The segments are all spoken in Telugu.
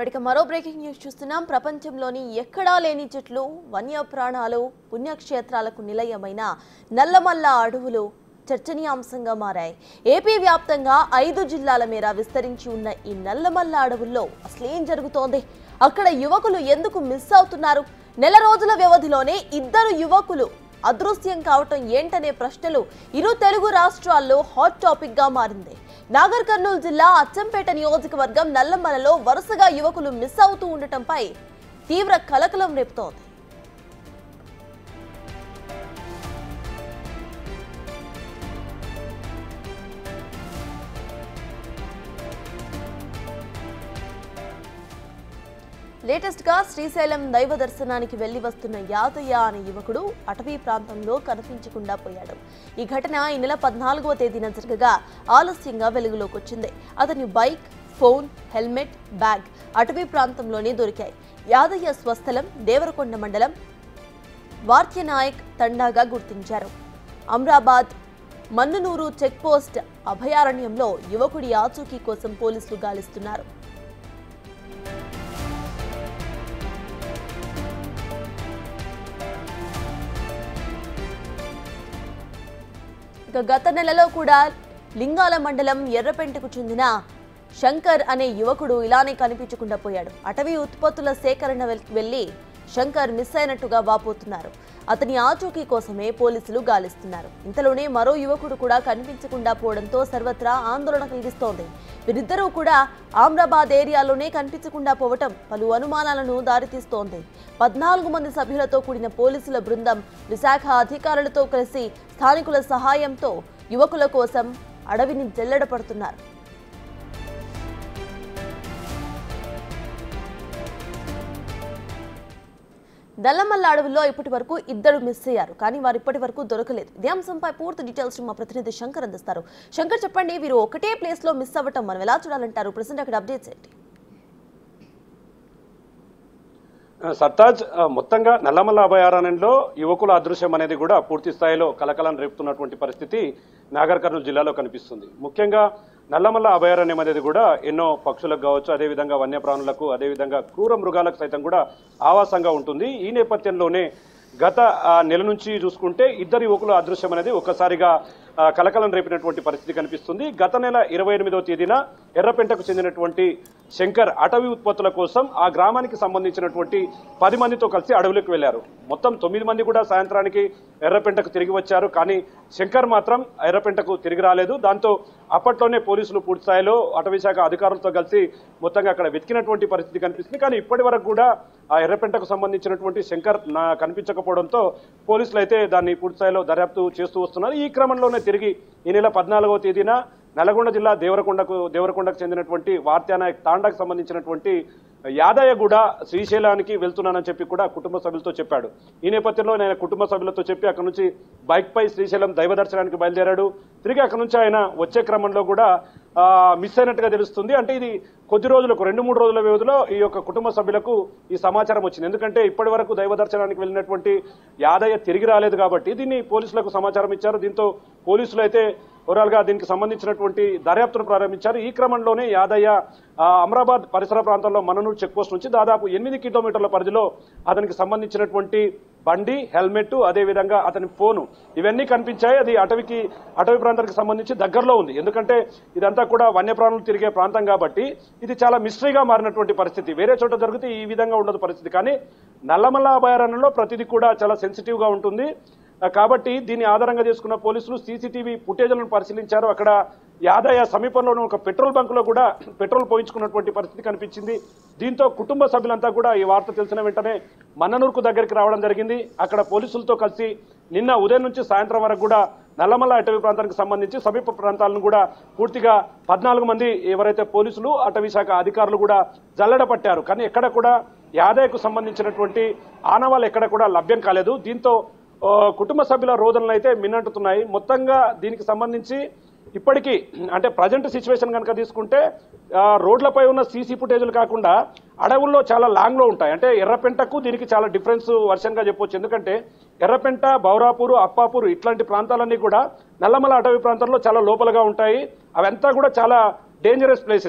ఇప్పటిక మరో బ్రేకింగ్ న్యూస్ చూస్తున్నాం ప్రపంచంలోని ఎక్కడా లేని చెట్లు వన్యప్రాణాలు పుణ్యక్షేత్రాలకు నిలయమైన నల్లమల్ల అడవులు చర్చనీయాంశంగా మారాయి ఏపీ వ్యాప్తంగా ఐదు జిల్లాల మేర విస్తరించి ఉన్న ఈ నల్లమల్ల అడవుల్లో అసలేం జరుగుతోంది అక్కడ యువకులు ఎందుకు మిస్ అవుతున్నారు నెల రోజుల వ్యవధిలోనే ఇద్దరు యువకులు అదృశ్యం కావటం ఏంటనే ప్రశ్నలు ఇరు తెలుగు రాష్ట్రాల్లో హాట్ టాపిక్ గా మారింది నాగర్ కర్నూలు జిల్లా అచ్చంపేట నియోజకవర్గం నల్లమలలో వరుసగా యువకులు మిస్ అవుతూ ఉండటంపై తీవ్ర కలకలం రేపుతోంది లేటెస్ట్ గా శ్రీశైలం దైవ దర్శనానికి వెళ్లి వస్తున్న యాదయ్య అనే యువకుడు అటవీ ప్రాంతంలో కనిపించకుండా పోయాడు ఈ ఘటన ఈ నెల పద్నాలుగవ తేదీన జరగగా ఆలస్యంగా వెలుగులోకి వచ్చింది అతని బైక్ ఫోన్ హెల్మెట్ బ్యాగ్ అటవీ ప్రాంతంలోనే దొరికాయి యాదయ్య స్వస్థలం దేవరకొండ మండలం వార్త్యనాయక్ తండాగా గుర్తించారు అమ్రాబాద్ మన్నునూరు చెక్పోస్ట్ అభయారణ్యంలో యువకుడి ఆచూకీ కోసం పోలీసులు గాలిస్తున్నారు ఇక గత నెలలో కూడా లింగాల మండలం ఎర్రపెంటకు చెందిన శంకర్ అనే యువకుడు ఇలానే కనిపించకుండా పోయాడు అటవీ ఉత్పత్తుల సేకరణ వెల్- వెళ్లి శంకర్ మిస్ అయినట్టుగా వాపోతున్నారు అతని ఆచూకీ కోసమే పోలీసులు గాలిస్తున్నారు ఇంతలోనే మరో యువకుడు కూడా కనిపించకుండా పోవడంతో సర్వత్రా ఆందోళన కలిగిస్తోంది వీరిద్దరూ కూడా ఆమ్రాబాద్ ఏరియాలోనే కనిపించకుండా పోవటం పలు అనుమానాలను దారితీస్తోంది పద్నాలుగు మంది సభ్యులతో కూడిన పోలీసుల బృందం విశాఖ అధికారులతో కలిసి స్థానికుల సహాయంతో యువకుల కోసం అడవిని జల్లెడపడుతున్నారు నల్లమల్ల అడవుల్లో ఇప్పటి వరకు ఇద్దరు మిస్ అయ్యారు కానీ వారు ఇప్పటి వరకు దొరకలేదు ఇదే అంశంపై పూర్తి డీటెయిల్స్ మా ప్రతినిధి శంకర్ అందిస్తారు శంకర్ చెప్పండి వీరు ఒకటే ప్లేస్ లో మిస్ అవ్వటం మనం ఎలా చూడాలంటారు ప్రజెంట్ అక్కడ అప్డేట్స్ ఏంటి సత్తాజ్ ఆ, మొత్తంగా నల్లమల్ల అభయారణ్యంలో యువకుల అదృశ్యం అనేది కూడా పూర్తి స్థాయిలో కలకలం రేపుతున్నటువంటి పరిస్థితి నాగర్ కర్నూలు జిల్లాలో కనిపిస్తుంది ముఖ్యంగా నల్లమల్ల అభయారణ్యం అనేది కూడా ఎన్నో పక్షులకు కావచ్చు అదేవిధంగా వన్యప్రాణులకు అదేవిధంగా క్రూర మృగాలకు సైతం కూడా ఆవాసంగా ఉంటుంది ఈ నేపథ్యంలోనే గత ఆ, నెల నుంచి చూసుకుంటే ఇద్దరు యువకుల అదృశ్యం అనేది ఒక్కసారిగా ఆ, కలకలం రేపినటువంటి పరిస్థితి కనిపిస్తుంది గత నెల ఇరవై ఎనిమిదవ తేదీన ఎర్రపెంటకు చెందినటువంటి శంకర్ అటవీ ఉత్పత్తుల కోసం ఆ గ్రామానికి సంబంధించినటువంటి పది మందితో కలిసి అడవులకు వెళ్లారు మొత్తం తొమ్మిది మంది కూడా సాయంత్రానికి ఎర్రపెంటకు తిరిగి వచ్చారు కానీ శంకర్ మాత్రం ఎర్రపెంటకు తిరిగి రాలేదు దాంతో అప్పట్లోనే పోలీసులు పూర్తి స్థాయిలో అటవీ శాఖ అధికారులతో కలిసి మొత్తంగా అక్కడ వెతికినటువంటి పరిస్థితి కనిపిస్తుంది కానీ ఇప్పటి వరకు కూడా ఆ ఎర్రపెంటకు సంబంధించినటువంటి శంకర్ నా కనిపించకపోవడంతో పోలీసులు అయితే దాన్ని పూర్తి స్థాయిలో దర్యాప్తు చేస్తూ వస్తున్నారు ఈ క్రమంలోనే తిరిగి ఈ నెల పద్నాలుగవ తేదీన నల్గొండ జిల్లా దేవరకొండకు దేవరకొండకు చెందినటువంటి వార్త్యానాయక్ తాండాకు సంబంధించినటువంటి యాదయ్య కూడా శ్రీశైలానికి వెళ్తున్నానని చెప్పి కూడా కుటుంబ సభ్యులతో చెప్పాడు ఈ నేపథ్యంలో నేను కుటుంబ సభ్యులతో చెప్పి అక్కడ నుంచి బైక్ పై శ్రీశైలం దైవ దర్శనానికి బయలుదేరాడు తిరిగి అక్కడ నుంచి ఆయన వచ్చే క్రమంలో కూడా ఆ, మిస్ అయినట్టుగా తెలుస్తుంది అంటే ఇది కొద్ది రోజులకు రెండు మూడు రోజుల వ్యవధిలో ఈ యొక్క కుటుంబ సభ్యులకు ఈ సమాచారం వచ్చింది ఎందుకంటే ఇప్పటి వరకు దైవ దర్శనానికి వెళ్ళినటువంటి యాదయ్య తిరిగి రాలేదు కాబట్టి దీన్ని పోలీసులకు సమాచారం ఇచ్చారు దీంతో పోలీసులు అయితే ఓవరాల్ గా దీనికి సంబంధించినటువంటి దర్యాప్తును ప్రారంభించారు ఈ క్రమంలోనే యాదయ్య ఆ, అమరాబాద్ పరిసర ప్రాంతంలో మననూరు చెక్ పోస్ట్ నుంచి దాదాపు ఎనిమిది కిలోమీటర్ల పరిధిలో అతనికి సంబంధించినటువంటి బండి హెల్మెట్ అదేవిధంగా అతని ఫోను ఇవన్నీ కనిపించాయి అది అటవీకి అటవీ ప్రాంతానికి సంబంధించి దగ్గరలో ఉంది ఎందుకంటే ఇదంతా కూడా వన్యప్రాణులు తిరిగే ప్రాంతం కాబట్టి ఇది చాలా మిస్టరీగా మారినటువంటి పరిస్థితి వేరే చోట జరిగితే ఈ విధంగా ఉండదు పరిస్థితి కానీ నల్లమల్ల అభయారణ్యంలో ప్రతిదీ కూడా చాలా సెన్సిటివ్ గా ఉంటుంది ఆ, కాబట్టి దీన్ని ఆధారంగా చేసుకున్న పోలీసులు సీసీటీవీ ఫుటేజ్లను పరిశీలించారు అక్కడ యాదయ్య సమీపంలోని ఒక పెట్రోల్ బంకులో కూడా పెట్రోల్ పోయించుకున్నటువంటి పరిస్థితి కనిపించింది దీంతో కుటుంబ సభ్యులంతా కూడా ఈ వార్త తెలిసిన వెంటనే మన్ననూరుకు దగ్గరికి రావడం జరిగింది అక్కడ పోలీసులతో కలిసి నిన్న ఉదయం నుంచి సాయంత్రం వరకు కూడా నల్లమల్ల అటవీ ప్రాంతానికి సంబంధించి సమీప ప్రాంతాలను కూడా పూర్తిగా పద్నాలుగు మంది ఎవరైతే పోలీసులు అటవీ శాఖ అధికారులు కూడా జల్లెడ పట్టారు కానీ ఎక్కడ కూడా యాదయ్యకు సంబంధించినటువంటి ఆనవాళ్ళు ఎక్కడ కూడా లభ్యం కాలేదు దీంతో ఆ, కుటుంబ సభ్యుల రోదనలు అయితే మిన్నంటుతున్నాయి మొత్తంగా దీనికి సంబంధించి ఇప్పటికీ అంటే ప్రజెంట్ సిచ్యువేషన్ కనుక తీసుకుంటే ఆ, రోడ్లపై ఉన్న సీసీ ఫుటేజ్లు కాకుండా అడవుల్లో చాలా లాంగ్ లో ఉంటాయి అంటే ఎర్రపెంటకు దీనికి చాలా డిఫరెన్స్ వర్షన్ గా చెప్పొచ్చు ఎందుకంటే ఎర్రపెంట బౌరాపూరు అప్పాపూరు ఇట్లాంటి ప్రాంతాలన్నీ కూడా నల్లమల అటవీ ప్రాంతాల్లో చాలా లోపలగా ఉంటాయి అవంతా కూడా చాలా డేంజరస్ ప్లేసెస్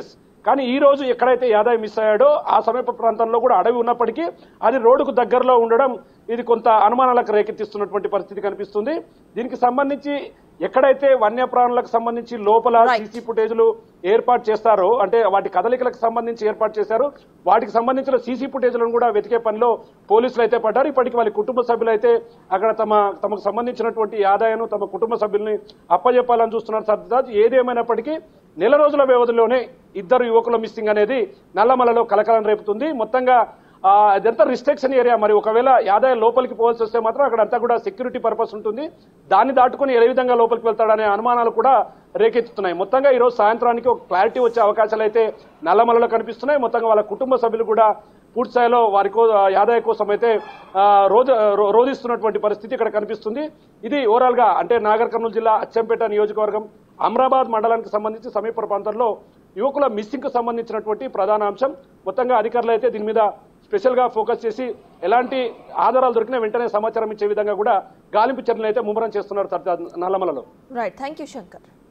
కానీ ఈ రోజు ఎక్కడైతే యాదాయ్ మిస్ అయ్యాడో ఆ సమీప ప్రాంతంలో కూడా అడవి ఉన్నప్పటికీ అది రోడ్డుకు దగ్గరలో ఉండడం ఇది కొంత అనుమానాలకు రేకెత్తిస్తున్నటువంటి పరిస్థితి కనిపిస్తుంది దీనికి సంబంధించి ఎక్కడైతే వన్యప్రాణులకు సంబంధించి లోపల Right. సీసీ ఫుటేజ్లు ఏర్పాటు చేస్తారో అంటే వాటి కదలికలకు సంబంధించి ఏర్పాటు చేశారు వాటికి సంబంధించిన సీసీ ఫుటేజ్లను కూడా వెతికే పనిలో పోలీసులు అయితే పడ్డారు ఇప్పటికి వాళ్ళ కుటుంబ సభ్యులు అయితే అక్కడ తమ తమకు సంబంధించినటువంటి ఆదాయం తమ కుటుంబ సభ్యుల్ని అప్పజెప్పాలని చూస్తున్నారు సర్దాజ్ ఏదేమైనప్పటికీ నెల రోజుల వ్యవధిలోనే ఇద్దరు యువకుల మిస్సింగ్ అనేది నల్లమలలో కలకలం రేపుతుంది మొత్తంగా ఆ, అదంతా రిస్ట్రిక్షన్ ఏరియా మరి ఒకవేళ యాదాయ లోపలికి పోవాల్సి వస్తే మాత్రం అక్కడ అంతా కూడా సెక్యూరిటీ పర్పస్ ఉంటుంది దాన్ని దాటుకుని ఏ విధంగా లోపలికి వెళ్తాడనే అనుమానాలు కూడా రేకెత్తుతున్నాయి మొత్తంగా ఈ రోజు సాయంత్రానికి ఒక క్లారిటీ వచ్చే అవకాశాలు అయితే నల్లమలలో కనిపిస్తున్నాయి మొత్తంగా వాళ్ళ కుటుంబ సభ్యులు కూడా పూర్తి స్థాయిలో వారి కో యాదాయ కోసం అయితే ఆ, రోజు రో- రోధిస్తున్నటువంటి పరిస్థితి ఇక్కడ కనిపిస్తుంది ఇది ఓవరాల్ గా అంటే నాగర్ కర్నూలు జిల్లా అచ్చంపేట నియోజకవర్గం అమరాబాద్ మండలానికి సంబంధించి సమీప ప్రాంతంలో యువకుల మిస్సింగ్ కు సంబంధించినటువంటి ప్రధాన అంశం మొత్తంగా అధికారులు అయితే దీని మీద స్పెషల్ గా ఫోకస్ చేసి ఎలాంటి ఆధారాలు దొరికినా వెంటనే సమాచారం ఇచ్చే విధంగా కూడా గాలింపు చర్యలు అయితే ముమ్మరం చేస్తున్నారు సర్దార్ నల్లమలలో రైట్ థ్యాంక్ యూ శంకర్